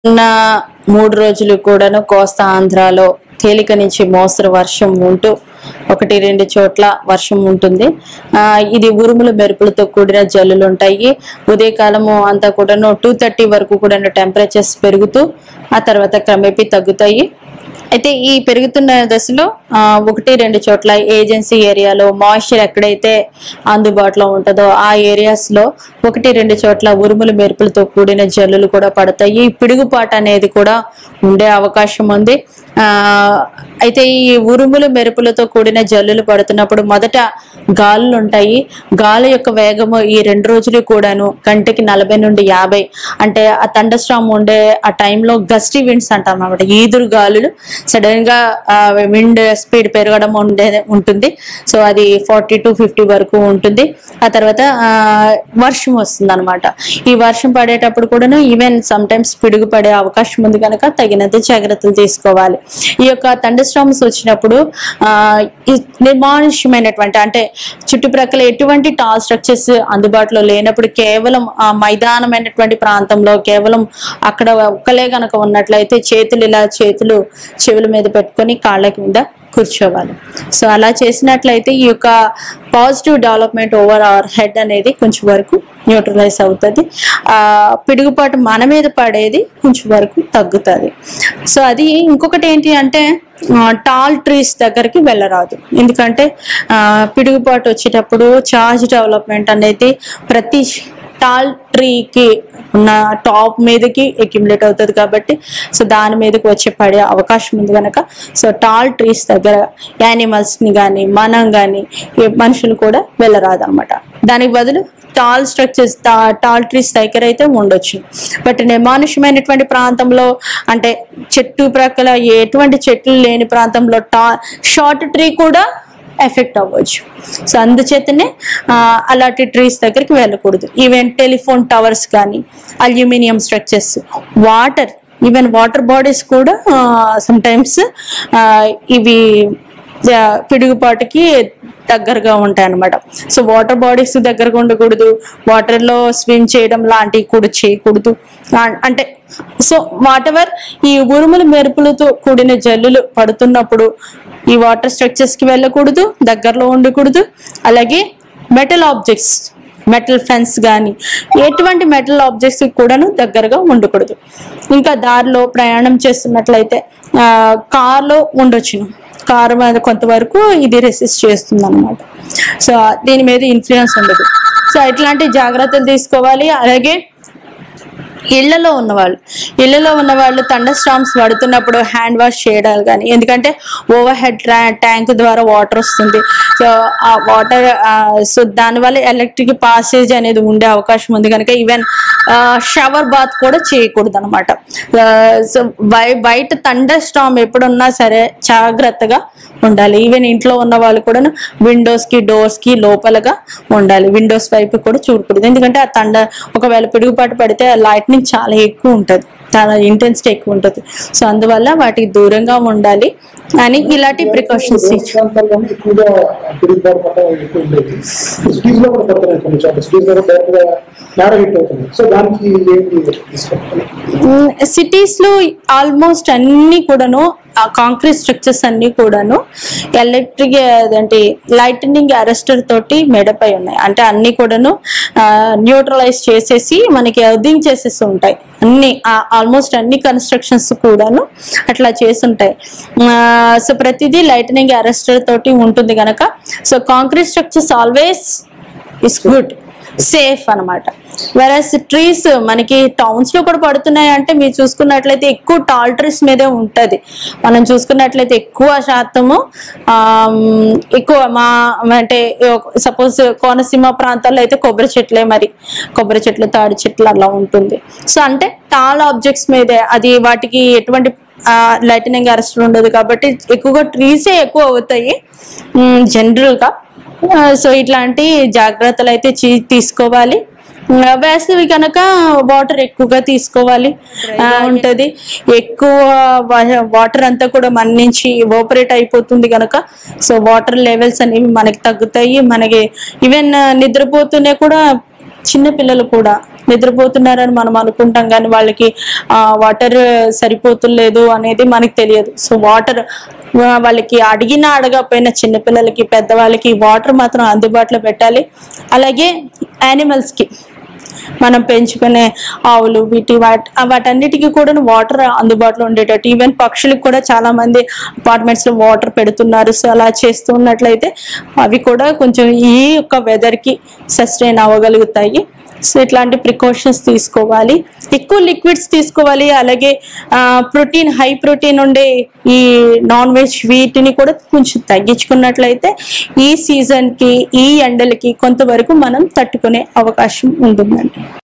ఉన్న మూడు రోజులు కూడాను కోస్తా ఆంధ్రాలో తేలిక నుంచి మోస్తరు వర్షం ఉంటూ ఒకటి రెండు చోట్ల వర్షం ఉంటుంది ఆ ఇది ఉరుముల మెరుపులతో కూడిన జల్లులు ఉంటాయి ఉదయకాలము అంతా కూడాను టూ థర్టీ వరకు కూడా టెంపరేచర్స్ పెరుగుతూ ఆ తర్వాత క్రమేపీ తగ్గుతాయి అయితే ఈ పెరుగుతున్న దశలో ఆ, ఒకటి రెండు చోట్ల ఏజెన్సీ ఏరియాలో మాయిశ్చర్ ఎక్కడైతే అందుబాటులో ఉంటుందో ఆ ఏరియాస్ లో ఒకటి రెండు చోట్ల ఉరుములు మెరుపులతో కూడిన జల్లులు కూడా పడతాయి పిడుగుపాటు అనేది కూడా ఉండే అవకాశం ఉంది ఆ అయితే ఈ ఉరుములు మెరుపులతో కూడిన జల్లులు పడుతున్నప్పుడు మొదట గాలులు ఉంటాయి గాలి యొక్క వేగము ఈ రెండు రోజులు కూడాను గంటకి నలభై నుండి యాభై అంటే ఆ తండస్ట్రామ్ ఉండే ఆ టైంలో గస్టీ విండ్స్ అంటాం అన్నమాట ఈదురు గాలులు సడన్ గా విండ్ స్పీడ్ పెరగడం ఉండే ఉంటుంది సో అది ఫార్టీ టు ఫిఫ్టీ వరకు ఉంటుంది ఆ తర్వాత ఆ, వర్షం వస్తుంది అనమాట ఈ వర్షం పడేటప్పుడు కూడాను ఈవెన్ సమ్ టైమ్స్ పిడుగు పడే అవకాశం ఉంది కనుక తగినంత జాగ్రత్తలు తీసుకోవాలి ఈ యొక్క థండర్స్టామ్స్ వచ్చినప్పుడు ఆ ఈ నిర్మానుష్యమైనటువంటి అంటే చుట్టుప్రక్కల ఎటువంటి టాల్ స్ట్రక్చర్స్ అందుబాటులో లేనప్పుడు కేవలం ఆ మైదానమైనటువంటి ప్రాంతంలో కేవలం అక్కడ ఒక్కలే గనక ఉన్నట్లయితే చేతులు ఇలా చేతులు చెవుల మీద పెట్టుకొని కాళ్ళ కింద కూర్చోవాలి సో అలా చేసినట్లయితే ఈ యొక్క positive development over our head అనేది కొంచెం వరకు న్యూట్రలైజ్ అవుతుంది ఆ పిడుగుపాటు మన మీద పడేది కొంచెం వరకు తగ్గుతుంది సో అది ఇంకొకటి ఏంటి అంటే టాల్ ట్రీస్ దగ్గరికి వెళ్ళరాదు ఎందుకంటే ఆ, పిడుగుపాటు వచ్చేటప్పుడు చార్జ్ డెవలప్మెంట్ అనేది ప్రతి టాల్ ట్రీకి ఉన్న టాప్ మీదకి అక్యుములేట్ అవుతుంది కాబట్టి సో దాని మీదకి వచ్చి పడే అవకాశం ఉంది కనుక సో టాల్ ట్రీస్ దగ్గర యానిమల్స్ ని కానీ మనం కానీ మనుషులు కూడా వెళ్ళరాదు అనమాట దానికి బదులు టాల్ స్ట్రక్చర్స్ టాల్ ట్రీస్ దగ్గర అయితే ఉండొచ్చు బట్ నిర్మానుష్యమైనటువంటి ప్రాంతంలో అంటే చెట్టు ప్రక్కల ఎటువంటి చెట్లు లేని ప్రాంతంలో టా షార్ట్ ట్రీ కూడా ఎఫెక్ట్ అవ్వచ్చు సో అందుచేతనే ఆ, అలాంటి ట్రీస్ దగ్గరికి వెళ్ళకూడదు ఈవెన్ టెలిఫోన్ టవర్స్ కానీ aluminium structures water even water bodies కూడా సమ్ టైమ్స్ ఇవి ఆ, పిడుగుపాటుకి దగ్గరగా ఉంటాయి అన్నమాట సో వాటర్ బాడీస్ దగ్గరగా ఉండకూడదు వాటర్ లో స్విమ్ చేయడం లాంటివి కూడా చేయకూడదు ఆ- అంటే సో వాట్ ఎవర్ ఈ ఉరుములు మెరుపులతో కూడిన జల్లులు పడుతున్నప్పుడు ఈ వాటర్ స్ట్రక్చర్స్ కి వెళ్ళకూడదు దగ్గరలో ఉండకూడదు అలాగే మెటల్ ఆబ్జెక్ట్స్ మెటల్ ఫెన్స్ కానీ ఎటువంటి మెటల్ ఆబ్జెక్ట్స్ కూడాను దగ్గరగా ఉండకూడదు ఇంకా దారిలో ప్రయాణం చేస్తున్నట్లయితే ఆ, కార్లో ఉండొచ్చును కారు మీద కొంతవరకు ఇది రెసిస్ట్ చేస్తుంది అనమాట సో దీని మీద ఇన్ఫ్లుయెన్స్ ఉండదు సో ఇట్లాంటి జాగ్రత్తలు తీసుకోవాలి అలాగే ఇళ్లలో ఉన్నవాళ్ళు ఇళ్లలో ఉన్న వాళ్ళు తండర్ స్టామ్స్ పడుతున్నప్పుడు హ్యాండ్ వాష్ చేయడాలు కానీ ఎందుకంటే ఓవర్ హెడ్ ట్యాంక్ ద్వారా వాటర్ వస్తుంది సో ఆ వాటర్ సో దానివల్ల ఎలక్ట్రిక్ పాసేజ్ అనేది ఉండే అవకాశం ఉంది కనుక ఈవెన్ షవర్ బాత్ కూడా చేయకూడదు అనమాట సో బయట తండర్ స్టామ్ ఎప్పుడున్నా సరే జాగ్రత్తగా ఉండాలి ఈవెన్ ఇంట్లో ఉన్న వాళ్ళు కూడా విండోస్ కి డోర్స్ కి లోపలగా ఉండాలి విండోస్ వైపు కూడా చూడకూడదు ఎందుకంటే ఆ తండ ఒకవేళ పిడుగుపాటు పడితే లైట్నింగ్ చాలా ఎక్కువ ఉంటుంది చాలా ఇంటెన్సిటీ ఎక్కువ ఉంటుంది సో అందువల్ల వాటికి దూరంగా ఉండాలి అని ఇలాంటి ప్రికాషన్స్ ప్రాంతాల్లోనే ఎక్కువగా పిడుగుబాటు పట్టడం ఎక్కువ ఉండేది సిటీస్ లో కూడా పడుతున్నాయి కొన్ని చోట్ల సిటీస్ లో డైరెక్ట్ గా నేర హిట్ అవుతుంది సో దానికి ఏంటి తీసుకోవాలి సిటీస్ లో ఆల్మోస్ట్ అన్ని కూడాను ఆ కాంక్రీట్ స్ట్రక్చర్స్ అన్ని కూడాను ఎలక్ట్రిక్ అదేంటి లైటనింగ్ అరెస్టర్ తోటి మేడపై ఉన్నాయి అంటే అన్ని కూడాను న్యూట్రలైజ్ చేసేసి మనకి ఎర్దింగ్ చేసేసి ఉంటాయి అన్ని ఆల్మోస్ట్ అన్ని కన్స్ట్రక్షన్స్ కూడాను అట్లా చేసుంటాయి సో ప్రతిదీ లైటనింగ్ అరెస్టర్ తోటి ఉంటుంది కనుక so concrete structures always is good safe అన్నమాట వెరస్ ట్రీస్ మనకి టౌన్స్ లో కూడా పడుతున్నాయి అంటే మీరు చూసుకున్నట్లయితే ఎక్కువ టాల్ ట్రీస్ మీదే ఉంటది మనం చూసుకున్నట్లయితే ఎక్కువ శాతము ఆమ్, ఎక్కువ మా అంటే సపోజ్ కోనసీమ ప్రాంతాల్లో అయితే కొబ్బరి చెట్లే మరి కొబ్బరి చెట్లు తాడి చెట్లు అలా ఉంటుంది సో అంటే టాల్ ఆబ్జెక్ట్స్ మీదే అది వాటికి ఎటువంటి లైటనింగ్ అరెస్ట్ ఉండదు కాబట్టి ఎక్కువగా ట్రీసే ఎక్కువ అవుతాయి జనరల్ గా ఆ, సో ఇట్లాంటి జాగ్రత్తలు అయితే చీ- తీసుకోవాలి ఆ, వేసవి కనుక వాటర్ ఎక్కువగా తీసుకోవాలి ఆ, ఉంటది ఎక్కువ వాటర్ అంతా కూడా మన నుంచి ఓపరేట్ అయిపోతుంది కనుక సో వాటర్ లెవెల్స్ అనేవి మనకి తగ్గుతాయి మనకి ఈవెన్ నిద్రపోతూనే కూడా చిన్న పిల్లలు కూడా నిద్రపోతున్నారని మనం అనుకుంటాం కానీ వాళ్ళకి వాటర్ సరిపోతులేదు అనేది మనకి తెలియదు సో వాటర్ వాళ్ళకి అడిగినా అడగకపోయినా చిన్నపిల్లలకి పెద్దవాళ్ళకి వాటర్ మాత్రం అందుబాటులో పెట్టాలి అలాగే యానిమల్స్కి మనం పెంచుకునే ఆవులు వీటి వాటి వాటన్నిటికీ కూడా వాటర్ అందుబాటులో ఉండేటట్టు ఈవెన్ పక్షులకు కూడా చాలా మంది అపార్ట్మెంట్స్ లో వాటర్ పెడుతున్నారు సో అలా చేస్తున్నట్లయితే అవి కూడా కొంచెం ఈ యొక్క వెదర్ కి సస్టైన్ అవ్వగలుగుతాయి సో ఇట్లాంటి ప్రికాషన్స్ తీసుకోవాలి ఎక్కువ లిక్విడ్స్ తీసుకోవాలి అలాగే ప్రోటీన్ హై ప్రోటీన్ ఉండే ఈ నాన్ వెజ్ వీటిని కూడా కొంచెం తగ్గించుకున్నట్లయితే ఈ సీజన్కి ఈ ఎండలకి కొంతవరకు మనం తట్టుకునే అవకాశం ఉంటుందండి